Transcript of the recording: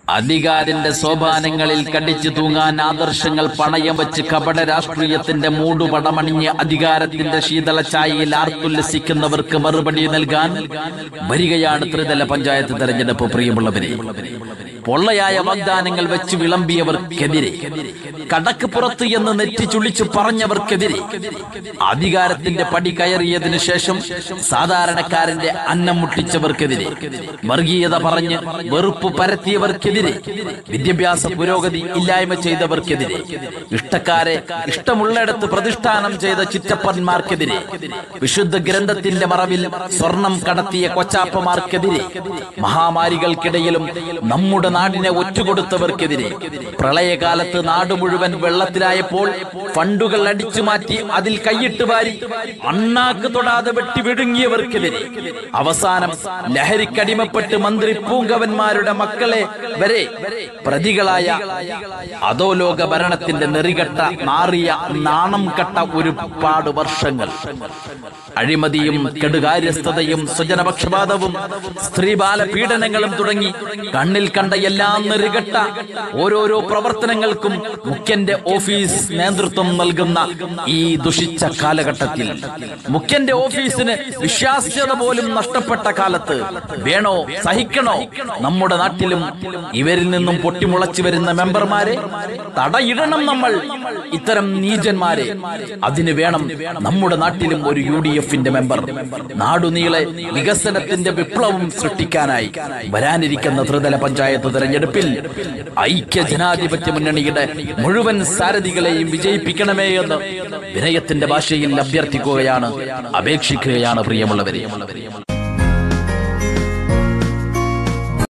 അധികാരന്റെ സോപാനങ്ങളിൽ കടിച്ചു തൂങ്ങാൻ ആദർശങ്ങൾ പണയം വെച്ച് കപട രാഷ്ട്രീയത്തിന്റെ മൂടുപടമണിഞ്ഞ് അധികാരത്തിന്റെ ശീതള ചായയിൽ ആർത്തുല്ലസിക്കുന്നവർക്ക് മറുപടി നൽകാൻ വരികയാണ് ത്രിതല പഞ്ചായത്ത് തെരഞ്ഞെടുപ്പ് പ്രിയമുള്ളവരെ പൊള്ളയായ വാഗ്ദാനങ്ങൾ വെച്ച് വിളമ്പിയവർക്കെതിരെ കടക്ക് പുറത്ത് എന്ന് നെറ്റി ചുളിച്ചു പറഞ്ഞവർക്കെതിരെ അധികാരത്തിന്റെ പടി കയറിയതിനു ശേഷം സാധാരണക്കാരന്റെ അന്നം മുട്ടിച്ചവർക്കെതിരെ വർഗീയത പറഞ്ഞ് വെറുപ്പ് പരത്തിയവർക്കെതിരെ വിദ്യാഭ്യാസ പുരോഗതി ഇല്ലായ്മ ചെയ്തവർക്കെതിരെ ഇഷ്ടക്കാരെ ഇഷ്ടമുള്ളിടത്ത് പ്രതിഷ്ഠാനം ചെയ്ത ചിറ്റപ്പന്മാർക്കെതിരെ വിശുദ്ധ ഗ്രന്ഥത്തിന്റെ മറവിൽ സ്വർണം കടത്തിയ കൊച്ചാപ്പമാർക്കെതിരെ മഹാമാരികൾക്കിടയിലും നമ്മുടെ നാടിനെ ഒറ്റുകൊടുത്തവർക്കെതിരെ പ്രളയകാലത്ത് നാട് മുഴുവൻ വെള്ളത്തിലായപ്പോൾ ഫണ്ടുകൾ അടിച്ചു മാറ്റി അതിൽ കൈയിട്ട് വാരി അണ്ണാക്ക് തൊടാതെ വെട്ടി വിഴുങ്ങിയവർക്കെതിരെ അവസാനം ലഹരിക്കടിമപ്പെട്ട് മന്ത്രി പൂങ്കവന്മാരുടെ മക്കളെ വരെ പ്രതികളായ അധോലോക ഭരണത്തിന്റെ നെറികെട്ട നാറിയ നാണം കെട്ട ഒരുപാട് വർഷങ്ങൾ അഴിമതിയും കെടുകാര്യസ്ഥതയും സ്വജനപക്ഷപാതവും സ്ത്രീബാല പീഡനങ്ങളും തുടങ്ങി കണ്ണിൽ കണ്ട എല്ലാം നെറികെട്ട ഓരോരോ പ്രവർത്തനങ്ങൾക്കും മുഖ്യന്റെ ഓഫീസ് നേതൃത്വം നൽകുന്ന ഈ ദുഷിച്ച കാലഘട്ടത്തിൽ മുഖ്യന്റെ ഓഫീസിന് വിശ്വാസ്യത പോലും നഷ്ടപ്പെട്ട കാലത്ത് വേണോ സഹിക്കണോ നമ്മുടെ നാട്ടിലും ഇവരിൽ നിന്നും പൊട്ടിമുളച്ചു വരുന്ന മെമ്പർമാരെ തടയിടണം നമ്മൾ ഇത്തരം നീചന്മാരെ അതിന് വേണം നമ്മുടെ നാട്ടിലും ഒരു യു ഡി എഫിന്റെ മെമ്പർ നാടുനീളെ വികസനത്തിന്റെ വിപ്ലവം സൃഷ്ടിക്കാനായി വരാനിരിക്കുന്ന ത്രിതല പഞ്ചായത്ത് തെരഞ്ഞെടുപ്പിൽ ഐക്യ ജനാധിപത്യ മുന്നണിയുടെ മുഴുവൻ സാരഥികളെയും വിജയിപ്പിക്കണമേ എന്ന് വിനയത്തിന്റെ ഭാഷയിൽ അഭ്യർത്ഥിക്കുകയാണ് അപേക്ഷിക്കുകയാണ് പ്രിയമുള്ളവരെ